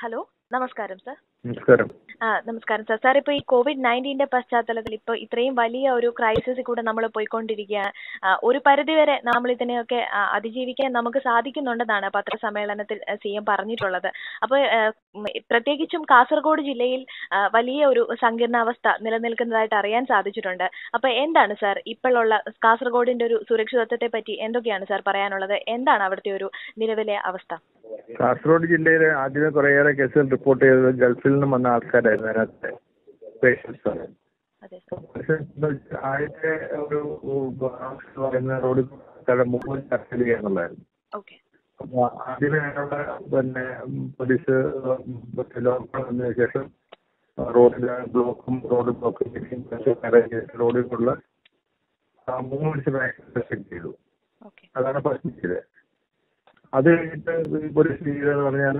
hello നമസ്കാരം sir നമസ്കാരം ആ നമസ്കാരം സർ സാർ ഇപ്പോൾ ഈ കോവിഡ് നയൻറ്റീൻ്റെ പശ്ചാത്തലത്തിൽ ഇപ്പോൾ ഇത്രയും വലിയ ഒരു ക്രൈസിസിൽ കൂടെ നമ്മൾ പോയിക്കൊണ്ടിരിക്കുകയാണ് ആ, ഒരു പരിധിവരെ നമ്മൾ ഇതിനെയൊക്കെ ആ, അതിജീവിക്കാൻ നമുക്ക് സാധിക്കുന്നുണ്ടെന്നാണ് പത്രസമ്മേളനത്തിൽ സി എം പറഞ്ഞിട്ടുള്ളത് അപ്പോൾ ഉം, പ്രത്യേകിച്ചും കാസർഗോഡ് ജില്ലയിൽ ആ, വലിയ ഒരു സങ്കീർണാവസ്ഥ നിലനിൽക്കുന്നതായിട്ട് അറിയാൻ സാധിച്ചിട്ടുണ്ട് അപ്പോൾ എന്താണ് സാർ ഇപ്പോഴുള്ള കാസർഗോഡിൻ്റെ ഒരു സുരക്ഷിതത്വത്തെ പറ്റി എന്തൊക്കെയാണ് സാർ പറയാനുള്ളത് എന്താണ് അവിടുത്തെ ഒരു നിലവിലെ അവസ്ഥ കാസർഗോഡ് ജില്ലയിൽ ആദ്യമേ കുറേയേറെ കേസുകൾ റിപ്പോർട്ട് ചെയ്തത് ഗൾഫിൽ നിന്നും വന്ന ആൾക്കാരായിരുന്നു അതിനകത്തെ പേഷ്യൻസ് അതെ സർ പക്ഷേ എന്താ വെച്ചാൽ ആദ്യത്തെ ഒരു ആവശ്യം എന്ന് പറയുന്ന റോഡിൽ ആൾക്കാരുടെ മുഴുവൻ ചർച്ച ചെയ്യുക എന്നുള്ളതായിരുന്നു ഓക്കെ അപ്പോൾ ആദ്യമേ അവിടെ പിന്നെ പോലീസ് ലോക്ക്ഡൗൺ വന്നതിന് ശേഷം റോഡിലെ ബ്ലോക്കും റോഡ് ബ്ലോക്കും അറേഞ്ച് ചെയ്ത് റോഡിലുള്ള ആ മൂന്ന് മണിച്ച് വാക്സിൻ റെസ്ട്രിക്ട് ചെയ്തു ഓക്കെ അതാണ് ഫസ്റ്റ് ചെയ്തത് അത് കഴിഞ്ഞിട്ട് പോലീസ് ചെയ്തതെന്ന് പറഞ്ഞാൽ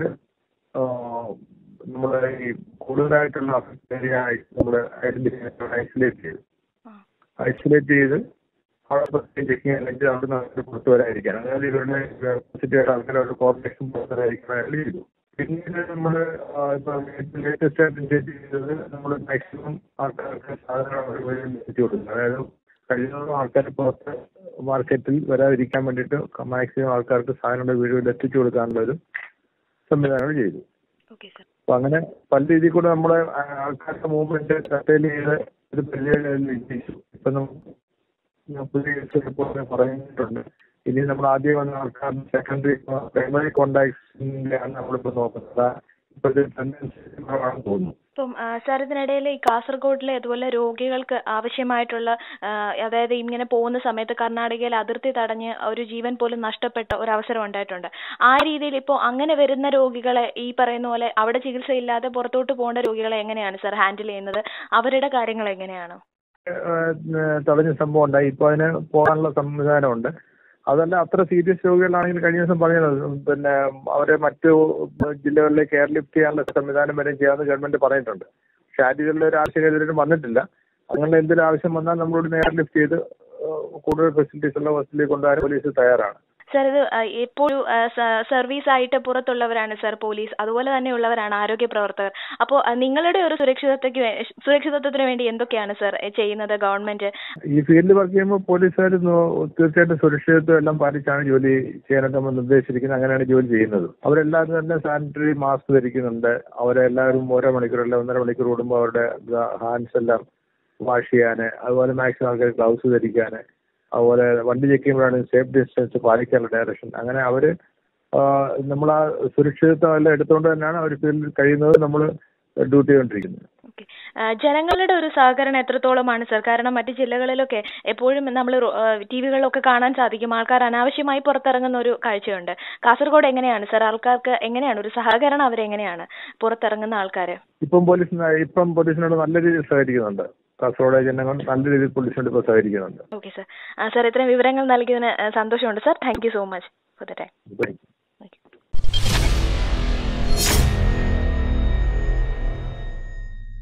നമ്മുടെ ഈ കൂടുതലായിട്ടുള്ള അഫക്ട് ഏരിയ നമ്മൾ ഐഡന്റിഫൈ ഐസൊലേറ്റ് ചെയ്തു ആ ഐസൊലേറ്റ് ചെയ്ത് അവിടെ പ്രത്യേകം ചെക്കിങ് അല്ലെങ്കിൽ അവിടെ നിന്ന് ആൾക്കാർ പുറത്തു വരാതിരിക്കാൻ അതായത് ഇവരുടെ പോസിറ്റീവ് ആയിട്ട് ആൾക്കാർ അവരുടെ കോർപ്പറേഷൻ പുറത്തു വരാതിരിക്കാൻ ചെയ്തു പിന്നീട് നമ്മൾ ഇപ്പൊ ലേറ്റസ്റ്റ് ആയിട്ട് ഇൻഡേറ്റ് ചെയ്തത് നമ്മൾ മാക്സിമം ആൾക്കാർക്ക് സാധനങ്ങൾ വഴി എത്തിച്ചു കൊടുക്കുന്നത് അതായത് കഴിയുന്നതും ആൾക്കാർ പുറത്ത് മാർക്കറ്റിൽ വരാതിരിക്കാൻ വേണ്ടിയിട്ട് മാക്സിമം ആൾക്കാർക്ക് സാധനങ്ങളുടെ വീടുകളിൽ എത്തിച്ചു കൊടുക്കാനുള്ള ഒരു സംവിധാനങ്ങൾ ചെയ്തു ഓക്കെ സർ അപ്പൊ അങ്ങനെ പല രീതിയിൽ കൂടെ നമ്മുടെ ആ, ആൾക്കാരുടെ മൂവ്മെന്റ് കട്ടയിൽ ചെയ്ത് ഒരു പരിചയം വിജയിച്ചു ഇപ്പൊ നമുക്ക് പുതിയ റിപ്പോർട്ട് പറയുന്നുണ്ട് ഇനി നമ്മൾ ആദ്യം വന്ന ആൾക്കാർ സെക്കൻഡറി പ്രൈമറി കോണ്ടാക്ട്സിലാണ് നമ്മളിപ്പോ നോക്കുന്നത് ഇപ്പോഴത്തെ ടെൻഡൻസി കുറവാണെന്ന് തോന്നുന്നു ഇപ്പം ആ, സാർ ഇതിനിടയിൽ ഈ കാസർഗോഡിലെ അതുപോലെ രോഗികൾക്ക് ആവശ്യമായിട്ടുള്ള ആ, അതായത് ഇങ്ങനെ പോകുന്ന സമയത്ത് കർണാടകയിൽ അതിർത്തി തടഞ്ഞ് ഒരു ജീവൻ പോലും നഷ്ടപ്പെട്ട ഒരു അവസരം ഉണ്ടായിട്ടുണ്ട് ആ രീതിയിൽ ഇപ്പോൾ അങ്ങനെ വരുന്ന രോഗികളെ ഈ പറയുന്ന പോലെ അവിടെ ചികിത്സയില്ലാതെ പുറത്തോട്ട് പോകേണ്ട രോഗികളെ എങ്ങനെയാണ് സാർ ഹാൻഡിൽ ചെയ്യുന്നത് അവരുടെ കാര്യങ്ങൾ എങ്ങനെയാണ് ഏഹ് തടഞ്ഞ സംഭവം ഉണ്ടായി ഇപ്പൊ അതിന് പോകാനുള്ള സംവിധാനമുണ്ട് അതല്ല അത്ര സീരിയസ് രോഗികളാണെങ്കിൽ കഴിഞ്ഞ ദിവസം പറഞ്ഞത് പിന്നെ അവരെ മറ്റു ജില്ലകളിലേക്ക് എയർലിഫ്റ്റ് ചെയ്യാനുള്ള സംവിധാനം വരെ ചെയ്യാമെന്ന് ഗവൺമെന്റ് പറഞ്ഞിട്ടുണ്ട് പക്ഷെ ആ രീതിയിലുള്ള ഒരു ആവശ്യം ഇതുവരെ വന്നിട്ടില്ല അങ്ങനെ എന്തെങ്കിലും ആവശ്യം വന്നാൽ നമ്മളോട് എയർലിഫ്റ്റ് ചെയ്ത് ഏഹ് കൂടുതൽ ഫെസിലിറ്റീസ് ഉള്ള ഹോസ്പിറ്റലിൽ കൊണ്ടുപോകാൻ പോലീസ് തയ്യാറാണ് സാർ ഇത് ആ, എപ്പോഴും സർവീസ് ആയിട്ട് പുറത്തുള്ളവരാണ് സാർ പോലീസ് അതുപോലെ തന്നെയുള്ളവരാണ് ആരോഗ്യ പ്രവർത്തകർ അപ്പോൾ നിങ്ങളുടെ ഒരു സുരക്ഷിതത്വക്ക് വേ- സുരക്ഷിതത്വത്തിന് വേണ്ടി എന്തൊക്കെയാണ് സാർ ചെയ്യുന്നത് ഗവൺമെന്റ് ഈ ഫീൽഡിൽ വർക്ക് ചെയ്യുമ്പോൾ പോലീസുകാർ തീർച്ചയായിട്ടും സുരക്ഷിതത്വം എല്ലാം പാലിച്ചാണ് ജോലി ചെയ്യാനൊക്കെ നമ്മൾ നിർദ്ദേശിച്ചിരിക്കുന്നത് അങ്ങനെയാണ് ജോലി ചെയ്യുന്നത് അവരെല്ലാവരും തന്നെ സാനിറ്ററി മാസ്ക് ധരിക്കുന്നുണ്ട് അവരെല്ലാവരും ഓരോ മണിക്കൂർ അല്ല ഒന്നര മണിക്കൂർ കൂടുമ്പോൾ അവരുടെ ഹാൻഡ്സ് എല്ലാം വാഷ് ചെയ്യാൻ അതുപോലെ മാക്സിമം ആൾക്കാർ ഗ്ലൗസ് ധരിക്കാൻ അതുപോലെ വണ്ടി ചെക്ക് ചെയ്യുമ്പോഴാണ് സേഫ് ഡിസ്റ്റൻസ് പാലിക്കാനുള്ള ഡയറക്ഷൻ അങ്ങനെ അവർ നമ്മൾ ആ സുരക്ഷിതത്വം എല്ലാം എടുത്തുകൊണ്ട് തന്നെയാണ് അവർ ഫീൽഡിൽ കഴിയുന്നത് നമ്മൾ ഡ്യൂട്ടി ചെയ്തുകൊണ്ടിരിക്കുന്നത് ഓക്കെ ജനങ്ങളുടെ ഒരു സഹകരണം എത്രത്തോളമാണ് സർ കാരണം മറ്റ് ജില്ലകളിലൊക്കെ എപ്പോഴും നമ്മൾ ടി വികളിലൊക്കെ കാണാൻ സാധിക്കും ആൾക്കാർ അനാവശ്യമായി പുറത്തിറങ്ങുന്ന ഒരു കാഴ്ചയുണ്ട് കാസർഗോഡ് എങ്ങനെയാണ് സർ ആൾക്കാർക്ക് എങ്ങനെയാണ് ഒരു സഹകരണം അവരെങ്ങനെയാണ് പുറത്തിറങ്ങുന്ന ആൾക്കാർ ഇപ്പം പോലീസിന് ഇപ്പം പോലീസിനോട് നല്ല രീതിയിൽ സഹകരിക്കുന്നുണ്ട് കാസർഗോഡ് ജനങ്ങൾ നല്ല രീതിയിൽ പോലീസിനോട് ഇപ്പോൾ സഹകരിക്കുന്നുണ്ട് ഓക്കെ സർ സാർ ഇത്രയും വിവരങ്ങൾ നൽകിയതിന് ആ, സന്തോഷമുണ്ട് sir thank you so much for the time ഇപ്പം